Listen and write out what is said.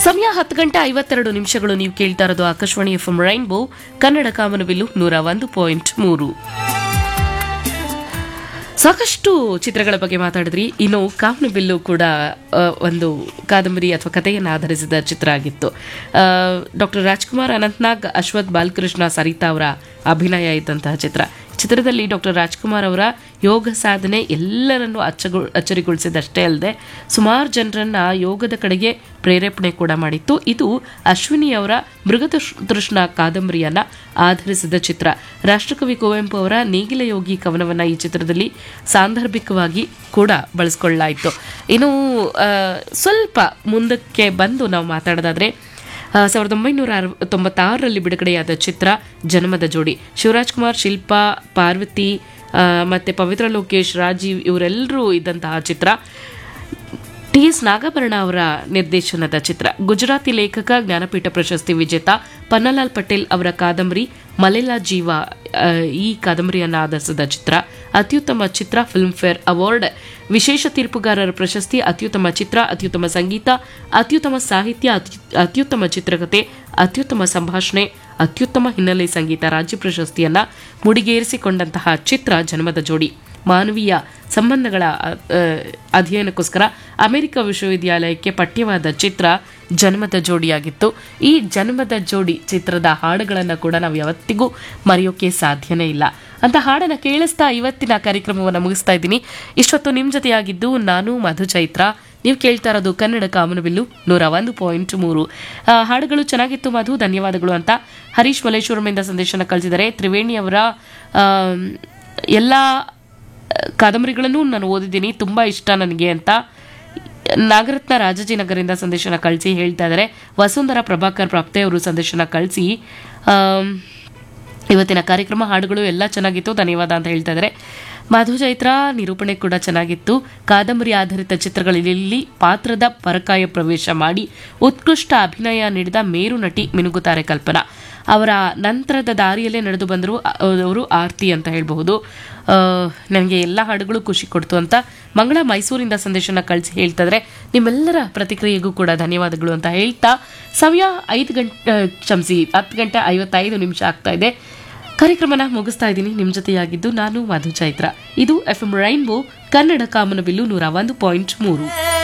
ಸಮಯ ಹತ್ತು ಗಂಟೆ ಐವತ್ತೆರಡು ನಿಮಿಷಗಳು ನೀವು ಕೇಳ್ತಾ ಇರೋದು Akashvani F M rainbow Kannada ಕಾಮನಬಿಲ್ಲು ನೂರ ಒಂದು ಪಾಯಿಂಟ್ ಮೂರು ಸಾಕಷ್ಟು ಚಿತ್ರಗಳ ಬಗ್ಗೆ ಮಾತಾಡಿದ್ರಿ ಇನ್ನು ಕಾಮನಬಿಲ್ಲು ಕೂಡ ಆ, ಒಂದು ಕಾದಂಬರಿ ಅಥವಾ ಕಥೆಯನ್ನು ಆಧರಿಸಿದ ಚಿತ್ರ ಆಗಿತ್ತು ಡಾಕ್ಟರ್ ರಾಜ್ಕುಮಾರ್ ಅನಂತ್ನಾಗ್ ಅಶ್ವಥ್ ಬಾಲಕೃಷ್ಣ ಸರಿತಾ ಅವರ ಅಭಿನಯ ಇದ್ದಂತಹ ಚಿತ್ರ ಚಿತ್ರದಲ್ಲಿ ಡಾಕ್ಟರ್ ರಾಜ್ಕುಮಾರ್ ಅವರ ಯೋಗ ಸಾಧನೆ ಎಲ್ಲರನ್ನೂ ಅಚ್ಚಗೊ ಅಚ್ಚರಿಗೊಳಿಸಿದಷ್ಟೇ ಅಲ್ಲದೆ ಸುಮಾರು ಜನರನ್ನ ಯೋಗದ ಕಡೆಗೆ ಪ್ರೇರೇಪಣೆ ಕೂಡ ಮಾಡಿತ್ತು ಇದು ಅಶ್ವಿನಿ ಅವರ ಮೃಗತೃಷ್ಣ ಕಾದಂಬರಿಯನ್ನ ಆಧರಿಸಿದ ಚಿತ್ರ ರಾಷ್ಟ್ರಕವಿ ಕುವೆಂಪು ಅವರ ನೇಗಿಲ ಯೋಗಿ ಕವನವನ್ನ ಈ ಚಿತ್ರದಲ್ಲಿ ಸಾಂದರ್ಭಿಕವಾಗಿ ಕೂಡ ಬಳಸ್ಕೊಳ್ಳಲಾಯಿತು ಇನ್ನು ಆ, ಸ್ವಲ್ಪ ಮುಂದಕ್ಕೆ ಬಂದು ನಾವು ಮಾತಾಡೋದಾದ್ರೆ ಆ, ಸಾವಿರದ ಒಂಬೈನೂರ ಅರವ ತೊಂಬತ್ತಾರರಲ್ಲಿ ಬಿಡುಗಡೆಯಾದ ಚಿತ್ರ ಜನ್ಮದ ಜೋಡಿ ಶಿವರಾಜ್ ಕುಮಾರ್ ಶಿಲ್ಪಾ ಪಾರ್ವತಿ ಆ, ಮತ್ತೆ ಪವಿತ್ರ ಲೋಕೇಶ್ ರಾಜೀವ್ ಇವರೆಲ್ಲರೂ ಇದ್ದಂತಹ ಚಿತ್ರ ಟಿ ಎಸ್ ನಾಗಾಭರಣ ಅವರ ನಿರ್ದೇಶನದ ಚಿತ್ರ ಗುಜರಾತಿ ಲೇಖಕ ಜ್ಞಾನಪೀಠ ಪ್ರಶಸ್ತಿ ವಿಜೇತ ಪನ್ನಲಾಲ್ ಪಟೇಲ್ ಅವರ ಕಾದಂಬರಿ ಮಲೆಲಾ ಜೀವ ಆ, ಈ ಕಾದಂಬರಿಯನ್ನು ಆಧರಿಸಿದ ಚಿತ್ರ ಅತ್ಯುತ್ತಮ ಚಿತ್ರ ಫಿಲ್ಮ್ ಫೇರ್ ಅವಾರ್ಡ್ ವಿಶೇಷ ತೀರ್ಪುಗಾರರ ಪ್ರಶಸ್ತಿ ಅತ್ಯುತ್ತಮ ಚಿತ್ರ ಅತ್ಯುತ್ತಮ ಸಂಗೀತ ಅತ್ಯುತ್ತಮ ಸಾಹಿತ್ಯ ಅತ್ಯು- ಅತ್ಯುತ್ತಮ ಚಿತ್ರಕಥೆ ಅತ್ಯುತ್ತಮ ಸಂಭಾಷಣೆ ಅತ್ಯುತ್ತಮ ಹಿನ್ನೆಲೆ ಸಂಗೀತ ರಾಜ್ಯ ಪ್ರಶಸ್ತಿಯನ್ನ ಮುಡಿಗೇರಿಸಿಕೊಂಡಂತಹ ಚಿತ್ರ ಜನ್ಮದ ಜೋಡಿ ಮಾನವೀಯ ಸಂಬಂಧಗಳ ಅ, ಅ, ಅಧ್ಯಯನಕ್ಕೋಸ್ಕರ ಅಮೆರಿಕ ವಿಶ್ವವಿದ್ಯಾಲಯಕ್ಕೆ ಪಠ್ಯವಾದ ಚಿತ್ರ ಜನ್ಮದ ಜೋಡಿಯಾಗಿತ್ತು ಈ ಜನ್ಮದ ಜೋಡಿ ಚಿತ್ರದ ಹಾಡುಗಳನ್ನು ಕೂಡ ನಾವು ಯಾವತ್ತಿಗೂ ಮರೆಯೋಕೆ ಸಾಧ್ಯನೇ ಇಲ್ಲ ಅಂತ ಹಾಡನ್ನು ಕೇಳಿಸ್ತಾ ಇವತ್ತಿನ ಕಾರ್ಯಕ್ರಮವನ್ನು ಮುಗಿಸ್ತಾ ಇದ್ದೀನಿ ಇಷ್ಟೊತ್ತು ನಿಮ್ಮ ಜೊತೆಯಾಗಿದ್ದು ನಾನು ಮಧು ಚೈತ್ರ ನೀವು ಕೇಳ್ತಾ ಇರೋದು ಕನ್ನಡ ಕಾಮನಬಿಲ್ಲು ನೂರ ಒಂದು ಪಾಯಿಂಟ್ ಮೂರು ಆ, ಹಾಡುಗಳು ಚೆನ್ನಾಗಿತ್ತು ಮಧು ಧನ್ಯವಾದಗಳು ಅಂತ ಹರೀಶ್ ಮಲೇಶ್ವರಮಿಂದ ಸಂದೇಶನ ಕಳಿಸಿದ್ದಾರೆ ತ್ರಿವೇಣಿ ಅವರ ಆಮ್, ಎಲ್ಲ ಕಾದಂಬರಿಗಳನ್ನು ನಾನು ಓದಿದ್ದೀನಿ ತುಂಬ ಇಷ್ಟ ನನಗೆ ಅಂತ ನಾಗರತ್ನ ರಾಜಾಜಿನಗರಿಂದ ಸಂದೇಶನ ಕಳಿಸಿ ಹೇಳ್ತಾ ಇದ್ದಾರೆ ವಸುಂಧರಾ ಪ್ರಭಾಕರ್ ಪ್ರಾಪ್ತೆ ಅವರು ಸಂದೇಶನ ಕಳಿಸಿ ಆಮ್, ಇವತ್ತಿನ ಕಾರ್ಯಕ್ರಮ ಹಾಡುಗಳು ಎಲ್ಲ ಚೆನ್ನಾಗಿತ್ತು ಧನ್ಯವಾದ ಅಂತ ಹೇಳ್ತಾ ಇದ್ದಾರೆ ಮಾಧು ಚೈತ್ರ ನಿರೂಪಣೆ ಕೂಡ ಚೆನ್ನಾಗಿತ್ತು ಕಾದಂಬರಿ ಆಧಾರಿತ ಚಿತ್ರಗಳಲ್ಲಿ ಪಾತ್ರದ ಪರಕಾಯ ಪ್ರವೇಶ ಮಾಡಿ ಉತ್ಕೃಷ್ಟ ಅಭಿನಯ ನೀಡಿದ ಮೇರು ನಟಿ ಮಿನುಗುತ್ತಾರೆ ಕಲ್ಪನಾ ಅವರ ನಂತರದ ದಾರಿಯಲ್ಲೇ ನಡೆದು ಬಂದರು ಅವರು ಆರ್ತಿ ಅಂತ ಹೇಳಬಹುದು ನನಗೆ ಎಲ್ಲ ಹಾಡುಗಳು ಖುಷಿ ಕೊಡ್ತು ಅಂತ ಮಂಗಳ ಮೈಸೂರಿಂದ ಸಂದೇಶನ ಕಳಿಸಿ ಹೇಳ್ತಾ ಇದ್ರೆ ನಿಮ್ಮೆಲ್ಲರ ಪ್ರತಿಕ್ರಿಯೆಗೂ ಕೂಡ ಧನ್ಯವಾದಗಳು ಅಂತ ಹೇಳ್ತಾ ಸಮಯ ಐದು ಗಂಟೆ ಕ್ಷಮಿಸಿ ಹತ್ತು ಗಂಟೆ ಐವತ್ತೈದು ನಿಮಿಷ ಆಗ್ತಾ ಇದೆ ಕಾರ್ಯಕ್ರಮನ ಮುಗಿಸ್ತಾ ಇದ್ದೀನಿ ನಿಮ್ಮ ಜೊತೆಯಾಗಿದ್ದು ನಾನು ಮಧು ಚೈತ್ರ ಇದು ಎಫ್ ಎಂ ರೈನ್ಬೋ ಕನ್ನಡ ಕಾಮನಬಿಲ್ಲು ನೂರ ಒಂದು ಪಾಯಿಂಟ್ ಮೂರು